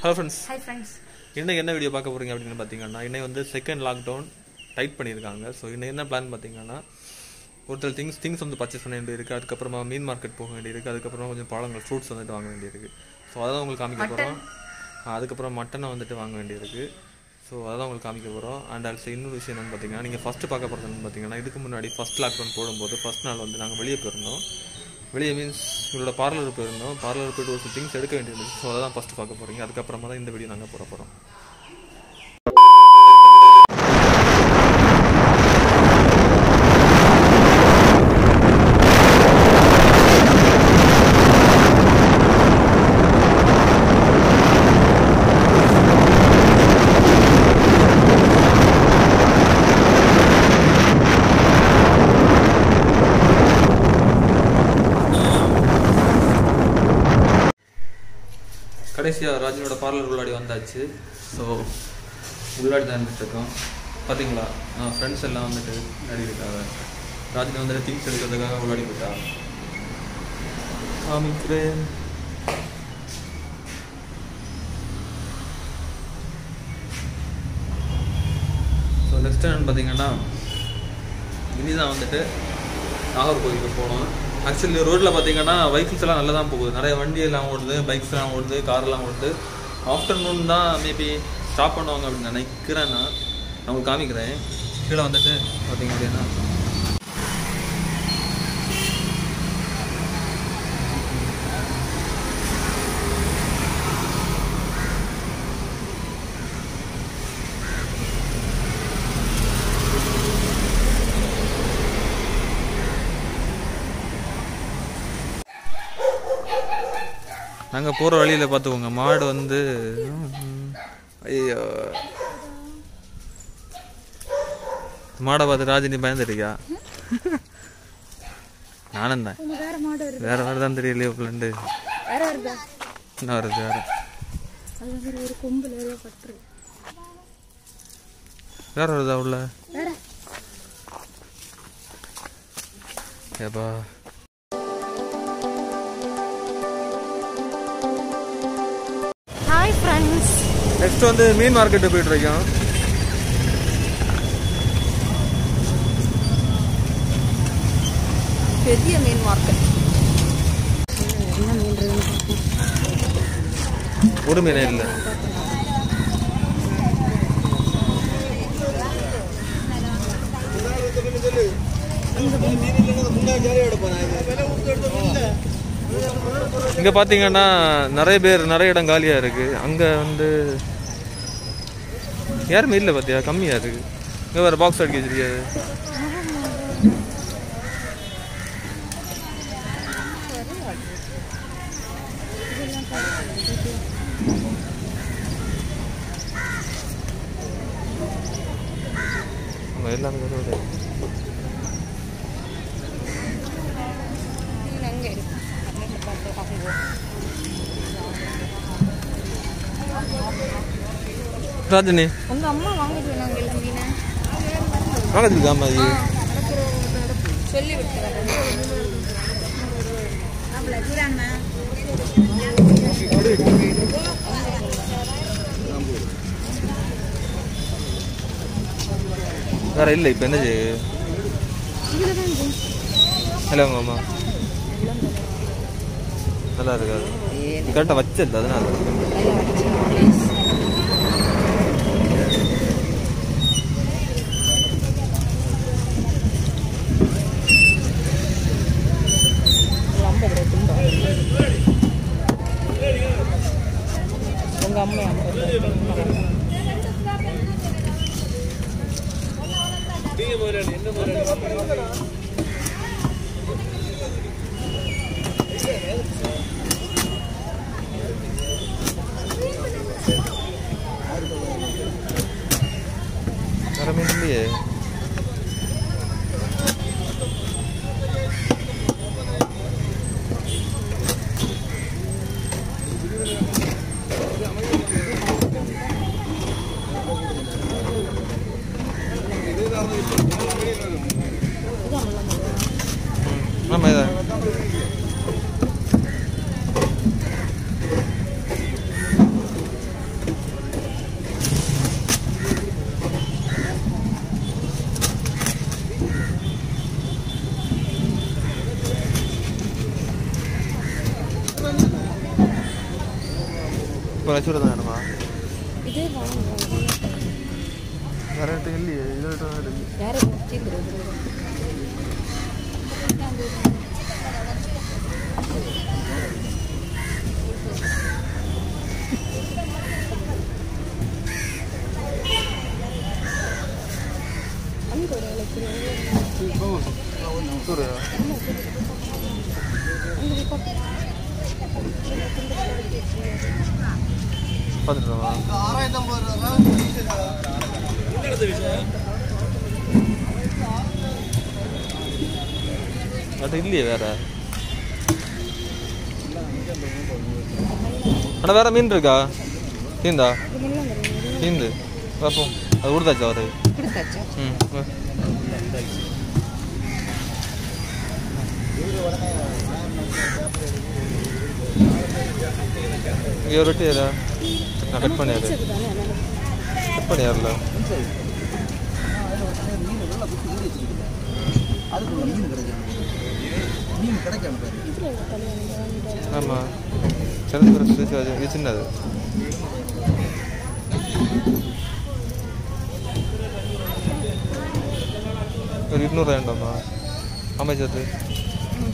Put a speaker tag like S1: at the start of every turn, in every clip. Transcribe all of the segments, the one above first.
S1: Hello friends
S2: hi friends
S1: இன்னைக்கு என்ன video பார்க்க போறீங்க அப்படின்னு பார்த்தீங்கன்னா இன்னைக்கு வந்து செகண்ட் லாக்டவுன் டைட் பண்ணியிருக்காங்க ஸோ இன்னைக்கு என்ன பிளான் பார்த்தீங்கன்னா ஒருத்தர் திங்ஸ் திங்ஸ் வந்து பர்ச்சேஸ் பண்ண வேண்டியிருக்கு அதுக்கப்புறமா மீன் மார்க்கெட் போக வேண்டியிருக்கு அதுக்கப்புறமா கொஞ்சம் பழங்கள் ஃப்ரூட்ஸ் வந்துட்டு வாங்க வேண்டியிருக்கு ஸோ அதான் உங்களுக்கு காமிக்க போகிறோம் அதுக்கப்புறம் மட்டனை வந்துட்டு வாங்க வேண்டியிருக்கு ஸோ அதான் உங்களுக்கு காமிக்க போகிறோம் அண்ட் ஆல்சோ இன்னொரு விஷயம் என்னன்னு பார்த்தீங்கன்னா நீங்கள் ஃபஸ்ட்டு பார்க்க போகிறது பார்த்தீங்கன்னா இதுக்கு முன்னாடி ஃபஸ்ட் லாக்டவுன் போடும்போது ஃபஸ்ட் நாள் வந்து நாங்கள் வெளியே போயிருந்தோம் வெளியே மீன்ஸ் இவரோட பார்லர் போயிருந்தோம் பார்லர் போயிட்டு ஒரு சில திங்ஸ் எடுக்க வேண்டியது ஸோ அதை தான் ஃபஸ்ட்டு பார்க்க போகிறீங்க அதுக்கப்புறமா தான் இந்த வீடியோ நாங்கள் போட போகிறோம் கடைசியாக ராஜனோட பார்லர் உள்ளாடி வந்தாச்சு ஸோ உள்ளாடி தான் இருந்துட்டு இருக்கோம் பார்த்தீங்களா ஃப்ரெண்ட்ஸ் எல்லாம் வந்துட்டு விளையாடி இருக்காங்க ராஜினி வந்துட்டு திங்ஸ் எடுக்கிறதுக்காக உள்ளாடி போயிட்டா காமிக்கிறேன் ஸோ நெக்ஸ்ட் என்னன்னு பார்த்தீங்கன்னா இனிதான் வந்துட்டு நாகர்கோவிலுக்கு போனோம் ஆக்சுவலி ரோட்டில் பார்த்தீங்கன்னா வெஹிக்கிள்ஸ் எல்லாம் நல்லா தான் போகுது நிறைய வண்டி எல்லாம் ஓடுது பைக்ஸ் எல்லாம் ஓடுது கார் எல்லாம் ஓடுது ஆஃப்டர்நூன் தான் மேபி ஸ்டாப் பண்ணுவாங்க அப்படின்னு நினைக்கிறேன் நான் நான் உங்களுக்கு காமிக்கிறேன் கீழே வந்துட்டு பார்த்தீங்க அப்படின்னா நாங்கள் போகிற வழியில் பார்த்துக்கோங்க மாடு வந்து ஐயோ மாடை பார்த்து ராஜினி பயந்துருக்கியா நானும் தான்
S2: வேற மாடு வருது
S1: வேற வேறு தான் தெரியலையே பிள்ளைண்டு
S2: வேற வருதா
S1: என்ன வருது வேற
S2: அது வந்து ஒரு கொம்புல ஏதோ பட்டுரு
S1: வேற வருதா உள்ள
S2: வேற
S1: ஏப்பா
S2: ஹாய் ஃப்ரெண்ட்ஸ்
S1: நெக்ஸ்ட் வந்து மீன் மார்க்கெட்டு போயிட்டு இருக்கோம்
S2: பெரிய மீன் மார்க்கெட் என்ன மீன்
S1: ஒரு மீனே இல்லை இங்க பாத்தீங்கன்னா நிறைய பேர் நிறைய இடம் காலியா இருக்கு அங்க வந்து யாருமே இல்லை பாத்தியா கம்மியா இருக்கு இங்க வேற பாக்ஸ் அடிக்க வச்சிருக்காரு அங்க எல்லாமே வருது.
S2: மீன் அங்கே இருக்கு அங்கே பார்த்து வாங்குவோம்
S1: ராஜினி
S2: உங்க அம்மா வாங்கிட்டு வேணாங்க இல்லை மீனை
S1: வாங்கத்துக்கு ஆமா இது
S2: சொல்லி விட்டுறாங்க
S1: வேற இல்லை இப்போ என்ன செய்ய ஹலோ உங்க அம்மா நல்லா இருக்காது கரெக்டாக வச்சது அதனால
S2: உங்க அம்மா
S1: வேற மீன் இல்லையே ஆமாம் இதான் இப்போ ரசூட தான் வேணுமா
S2: இதே வாங்க
S1: வேற இடத்துல இல்லையே இதில் இருக்கு
S2: யாரை தீர்ந்துருது அங்கே ஒரு
S1: சூடு பார்த்துட்டுமா அது இல்லையே வேற அண்ணா வேற மீன் இருக்கா தீந்தா தீந்து பார்ப்போம் அது கொடுத்தாச்சா அவரு
S2: கொடுத்தாச்சா
S1: ம் வா. இங்கே ஒரு வெட்டி ஏதா நான் கட் பண்ணியாரு கட் பண்ணியாருல
S3: அதுக்குள்ள மீன் கிடைக்கும் மீன் கிடைக்காம
S1: ஆமாம் சிறந்த ஃப்ரெஷ் அது இது சின்னது ஒரு இருநூறு வேண்டாமா அமைச்சது ம்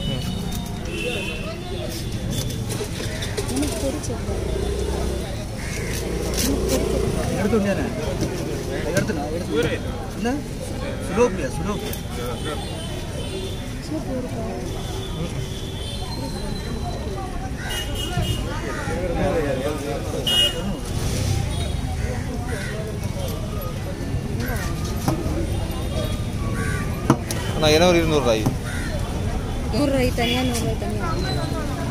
S3: எடுத்து வந்தானே எடுத்துனா எடுத்து என்ன சுலோப்பியா சுலோப்பியா
S1: அண்ணா என்ன ஒரு இருநூறுவாய்
S2: நூறுரூவாய் தனியாக நூறுரூவாய் தனியாக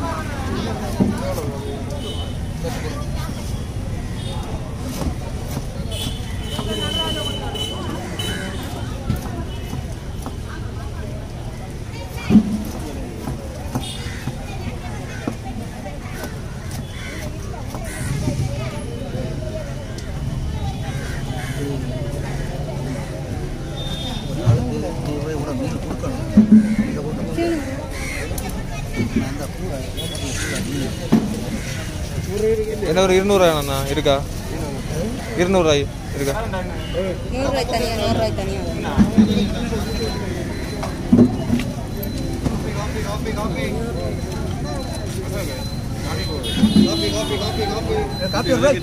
S3: ஒரு நாளுக்கு நூறுரூவாய் கூட மீன் கொடுக்கணும் இதை போட்டு அந்த பூரா மீன்
S1: என்ன ஒரு இருநூறுவாய் அண்ணா இருக்கா இருநூறுவாய் இருக்கா
S2: நூறுரூவாய் தனியாக நூறுரூவாய் தனியாக
S3: காப்பி ஒரு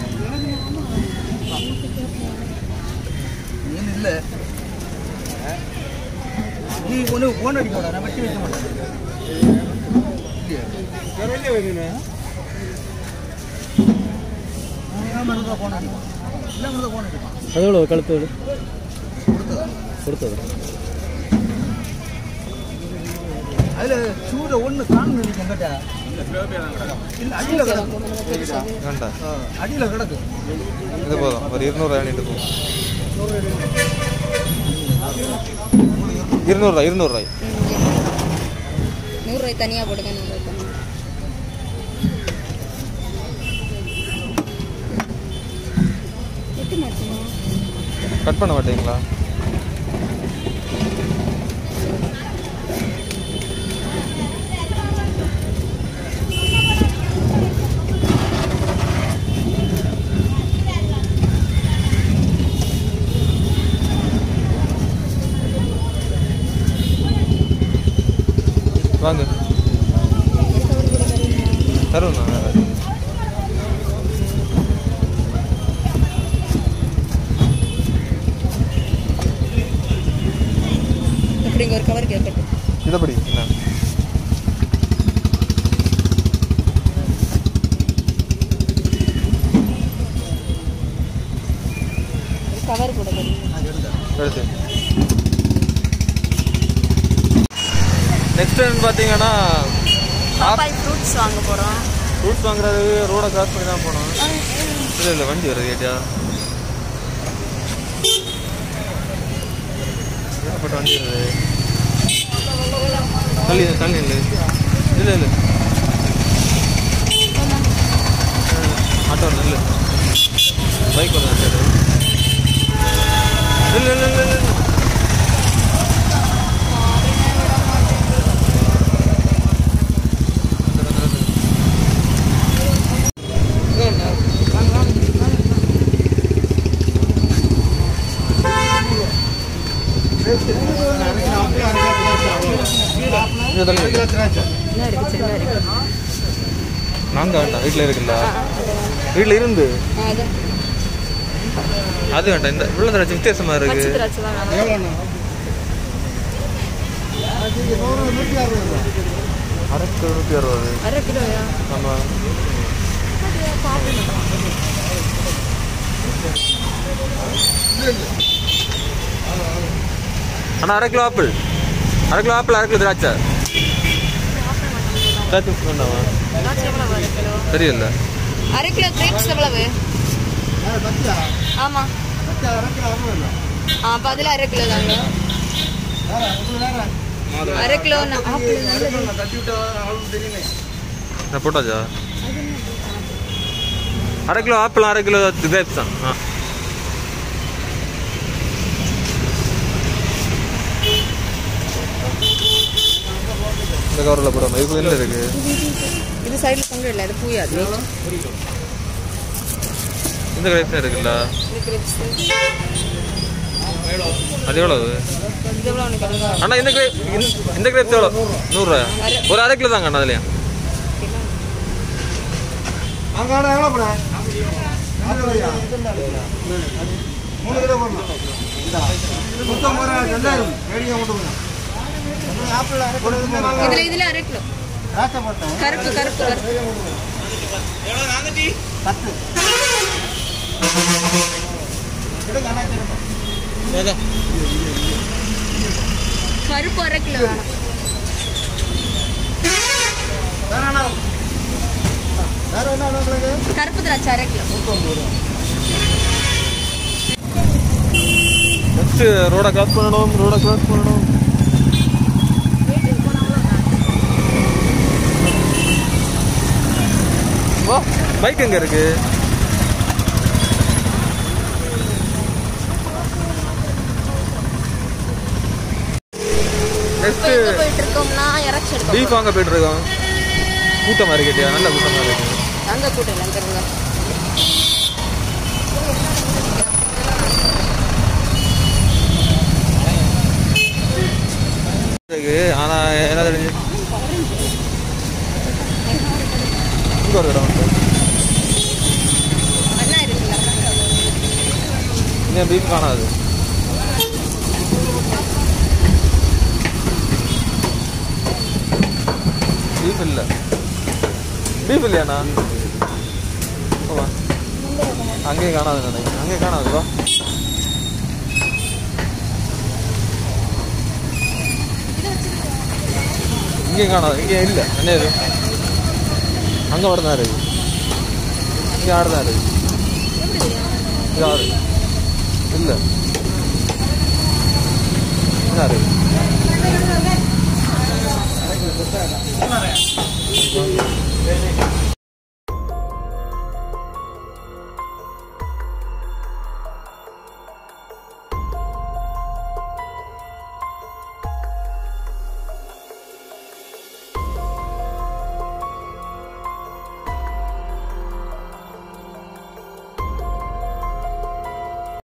S3: மீன் இல்லை நீ ஒன்று ஃபோன் அடிக்க மாட்டா நான் வெட்டி வைக்க மாட்டேன் இல்லையா அவன் ஃபோன் அடிப்பான் இல்லை ஃபோன் அடிப்பான்
S4: அது எவ்வளோ கழுத்து
S3: கொடுத்ததா
S4: கொடுத்தது
S3: அதில் சூட ஒன்று காணும் எங்கிட்ட இல்லை அடியில் கிடக்கு
S1: வேண்டாம்
S3: ஆ, அடியில் கிடக்கு
S1: இது போதும் ஒரு இருநூறுவாய் வாங்கிட்டு போ இருநூறுவாய் இருநூறுவாய்
S2: நூறுரூவாய் தனியாக போடுங்க நூறுரூவாய் தனியாக எட்டு மாட்டோமா
S1: கட் பண்ண மாட்டீங்களா வாங்க தருண்ணா
S2: இப்படிங்க ஒரு கவர் கேட்கட்டும்
S1: இதப்படி என்ன
S2: ஒரு கவர் கூட
S1: எடுத்து நெக்ஸ்ட் என்னன்னு பார்த்தீங்கன்னா
S2: பாப்பாய் ஃப்ரூட்ஸ் வாங்க போகிறோம்
S1: ஃப்ரூட்ஸ் வாங்குறது ரோட கிராஸ் பண்ணி தான் போகணும் இல்லை இல்லை வண்டி வருது கேட்டியா ஏகப்பட்ட வண்டி வருது தள்ளி நில்லு, தள்ளி இல்லை இல்லை இல்லை ஆட்டோ இல்லை பைக் வருது சரி இல்லை இல்லை இல்லை இல்லை இங்க தள்ளி வை.
S2: என்ன இருக்கு சென்னா இருக்கு
S1: நாங்க வேண்டாம் வீட்டில் இருக்குல்ல வீட்டில் இருந்து
S2: ஆ, அது
S1: அது வேண்டாம் இந்த உள்ள திராட்சை வித்தியாசமா
S2: பச்சை
S1: இருக்கு
S2: திராட்சை தான் வேணும்
S1: அரை கிலோ நூற்றி அறுபது
S2: அரை கிலோயா
S1: ஆமாம் அண்ணா அரை கிலோ ஆப்பிள் அரை கிலோ ஆப்பிள் அரை கிலோ திராட்சை திராட்சை வேண்டாமா
S2: திராட்சை எவ்வளவு அரை கிலோ
S1: தெரியல
S2: அரை கிலோ கிரேப்ஸ் எவ்வளவு ஆமா ஆ அப்போ அதில் அரை கிலோ தாங்க அரை கிலோ ந- ஆப்பிள் நல்லது
S1: நான் போட்டாச்சா அரை கிலோ ஆப்பிள் அரை கிலோ கிரேப்ஸ் தான் ஆ இந்த கவரில் போடாம இது என்ன இருக்கு
S2: இது சைடில் தொங்க இல்லை அது பூயாது
S1: இந்த கிரேப்ஸ் இருக்குல்ல
S2: இது கிரேப்ஸ்
S1: அது எவ்வளவு
S2: இது எவ்வளோ உனக்கு அழகா
S1: அண்ணா இந்த கிரேப் இந்த கிரேப்ஸ் எவ்வளோ நூறுரூவா ஒரு அரை கிலோ தாங்க அண்ணா அதுலையும்
S3: மூணு கிலோ போடணும் இந்தா. நூத்தம்பது ரூபா ரெண்டாயிரம் வேடிக்கை கொண்டு போங்க ஆப்பிள்
S2: இதில் இதில் அரை கிலோ
S3: திராட்சை போட்டேன்
S2: கருப்பு கருப்பு கருப்பு
S3: பத்து எடுங்க அண்ணா எடுங்க.
S2: கருப்பு அரை கிலோ வேணும்
S3: வேற என்ன வேற என்ன வேணும் உங்களுக்கு
S2: கருப்பு திராட்சை அரை கிலோ
S1: நெக்ஸ்ட் ரோட கிராஸ் பண்ணணும் ரோட கிராஸ் பண்ணணும் வா பைக் எங்க இருக்கு நெக்ஸ்ட்
S2: இப்போ எங்கே போயிட்டு இருக்கோம்னா இறச்சி எடுக்க
S1: பீஃப் வாங்க போயிட்டு இருக்கோம் கூட்டமா இருக்கு கேட்டியா நல்ல கூட்டமா இருக்கு
S2: அங்கே கூட்டம் இல்லை அங்கே இருங்க
S1: இருக்கு ஆனா என்ன தெரிஞ்சு இங்க ஒரு இடம் உண்டு.
S2: அண்ணா இருக்குல்ல
S1: இங்க பீஃப் காணாது பீஃப் இல்ல பீஃப் இல்லையாண்ணா வா அங்கேயும் காணாது நினைக்கிறேன் அங்கேயும் காணாது வா இங்கேயும் காணாது இங்கே இல்லை என்ன இது அங்கே மட்டும் தான் இருக்கு இங்கே ஆடு தான் இருக்கு இது ஆடு இல்லை என்ன இருக்கு